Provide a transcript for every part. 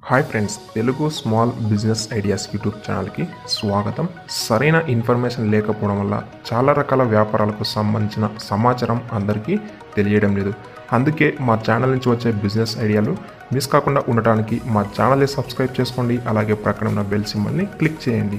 hi friends Telugu small business ideas YouTube ఛానల్కి స్వాగతం సరైన ఇన్ఫర్మేషన్ లేకపోవడం వల్ల చాలా రకాల వ్యాపారాలకు సంబంధించిన సమాచారం అందరికీ తెలియడం లేదు అందుకే మా ఛానల్ నుంచి వచ్చే బిజినెస్ ఐడియాలు మిస్ కాకుండా ఉండటానికి మా ఛానల్ని సబ్స్క్రైబ్ చేసుకోండి అలాగే ప్రక్కన ఉన్న బెల్ సింబల్ని క్లిక్ చేయండి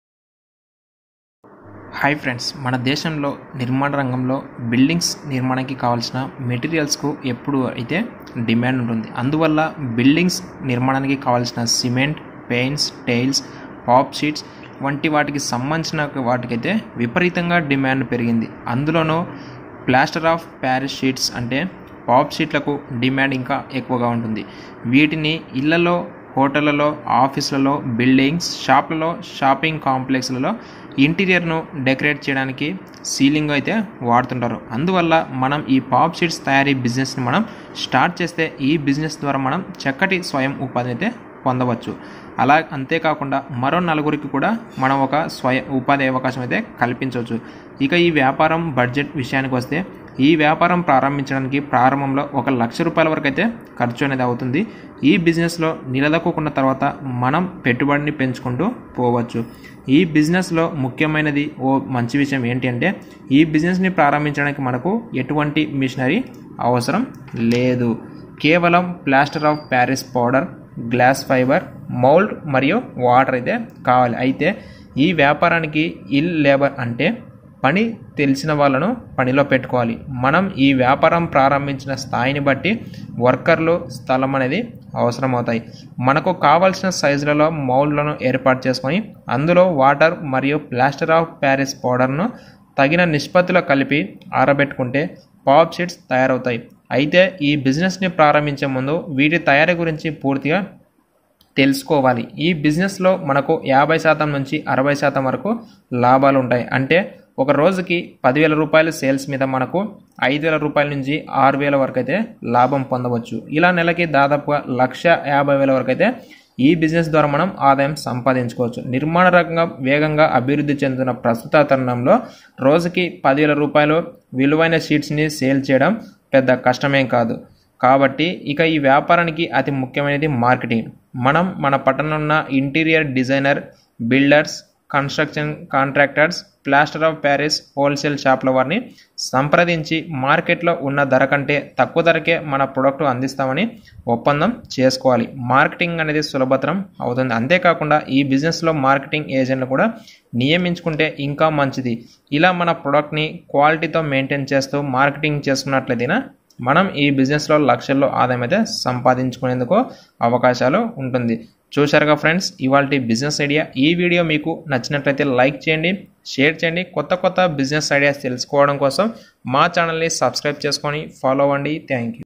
హాయ్ ఫ్రెండ్స్ మన దేశంలో నిర్మాణ రంగంలో బిల్డింగ్స్ నిర్మాణానికి కావాల్సిన మెటీరియల్స్కు ఎప్పుడు అయితే డిమాండ్ ఉంటుంది అందువల్ల బిల్డింగ్స్ నిర్మాణానికి కావాల్సిన cement paints tiles pop sheets వంటి వాటికి సంబంధించిన వాటికైతే విపరీతంగా డిమాండ్ పెరిగింది అందులోనూ ప్లాస్టర్ ఆఫ్ ప్యారిస్ షీట్స్ అంటే పాప్ షీట్లకు డిమాండ్ ఇంకా ఎక్కువగా ఉంటుంది వీటిని ఇళ్లలో హోటళ్లలో ఆఫీసులలో బిల్డింగ్స్ షాప్లలో షాపింగ్ కాంప్లెక్స్లలో ఇంటీరియర్ను డెకరేట్ చేయడానికి సీలింగ్ అయితే వాడుతుంటారు అందువల్ల మనం ఈ పాప్ షీట్స్ తయారీ బిజినెస్ని మనం స్టార్ట్ చేస్తే ఈ బిజినెస్ ద్వారా మనం చక్కటి స్వయం ఉపాధి అయితే పొందవచ్చు అలా అంతేకాకుండా మరో నలుగురికి కూడా మనం ఒక స్వయం ఉపాధి అవకాశం అయితే కల్పించవచ్చు ఇక ఈ వ్యాపారం బడ్జెట్ విషయానికి వస్తే ఈ వ్యాపారం ప్రారంభించడానికి ప్రారంభంలో ఒక లక్ష రూపాయల వరకు అయితే ఖర్చు అనేది అవుతుంది ఈ బిజినెస్లో నిలదొక్కున్న తర్వాత మనం పెట్టుబడిని పెంచుకుంటూ పోవచ్చు ఈ బిజినెస్లో ముఖ్యమైనది ఓ మంచి విషయం ఏంటి అంటే ఈ బిజినెస్ని ప్రారంభించడానికి మనకు ఎటువంటి మిషనరీ అవసరం లేదు కేవలం plaster of Paris powder glass fibre mould మరియు వాటర్ అయితే కావాలి అయితే ఈ వ్యాపారానికి ఇల్ లేబర్ అంటే పని తెలిసిన వాళ్ళను పనిలో పెట్టుకోవాలి మనం ఈ వ్యాపారం ప్రారంభించిన స్థాయిని బట్టి వర్కర్లు స్థలం అనేది అవసరమవుతాయి మనకు కావాల్సిన సైజులలో మౌల్డ్లను ఏర్పాటు చేసుకొని అందులో వాటర్ మరియు ప్లాస్టర్ ఆఫ్ ప్యారిస్ పౌడర్ను తగిన నిష్పత్తిలో కలిపి ఆరబెట్టుకుంటే పాప్ షీట్స్ తయారవుతాయి అయితే ఈ బిజినెస్ని ప్రారంభించే ముందు వీటి తయారీ గురించి పూర్తిగా తెలుసుకోవాలి ఈ బిజినెస్లో మనకు యాభై శాతం నుంచి అరవై శాతం వరకు లాభాలు ఉంటాయి అంటే ఒక రోజుకి పదివేల రూపాయల సేల్స్ మీద మనకు ఐదు వేల రూపాయల నుంచి ఆరు వేల వరకు అయితే లాభం పొందవచ్చు ఇలా నెలకి దాదాపుగా లక్ష యాభై వేల వరకు అయితే ఈ బిజినెస్ ద్వారా మనం ఆదాయం సంపాదించుకోవచ్చు నిర్మాణ రంగం వేగంగా అభివృద్ధి చెందుతున్న ప్రస్తుత తరుణంలో రోజుకి పదివేల రూపాయలు విలువైన షీట్స్ని సేల్ చేయడం పెద్ద కష్టమేం కాదు కాబట్టి ఇక ఈ వ్యాపారానికి అతి ముఖ్యమైనది మార్కెటింగ్ మనం మన పట్టణంలో ఉన్న interior designer builders construction contractors plaster of Paris wholesale షాప్ల వారిని సంప్రదించి మార్కెట్లో ఉన్న ధర కంటే తక్కువ ధరకే మన ప్రోడక్ట్ అందిస్తామని ఒప్పందం చేసుకోవాలి మార్కెటింగ్ అనేది సులభతరం అవుతుంది అంతేకాకుండా ఈ బిజినెస్లో మార్కెటింగ్ ఏజెంట్లు కూడా నియమించుకుంటే ఇంకా మంచిది ఇలా మన ప్రోడక్ట్ని క్వాలిటీతో మెయింటైన్ చేస్తూ మార్కెటింగ్ చేసుకున్నట్లయితేనా మనం ఈ బిజినెస్లో లక్షల్లో ఆదాయం అయితే సంపాదించుకునేందుకు అవకాశాలు ఉంటుంది చూశారుగా ఫ్రెండ్స్ ఇవాళ బిజినెస్ ఐడియా ఈ వీడియో మీకు నచ్చినట్లయితే లైక్ చేయండి షేర్ చేయండి కొత్త కొత్త బిజినెస్ ఐడియాస్ తెలుసుకోవడం కోసం మా ఛానల్ని సబ్స్క్రైబ్ చేసుకొని ఫాలో అవ్వండి థ్యాంక్ యూ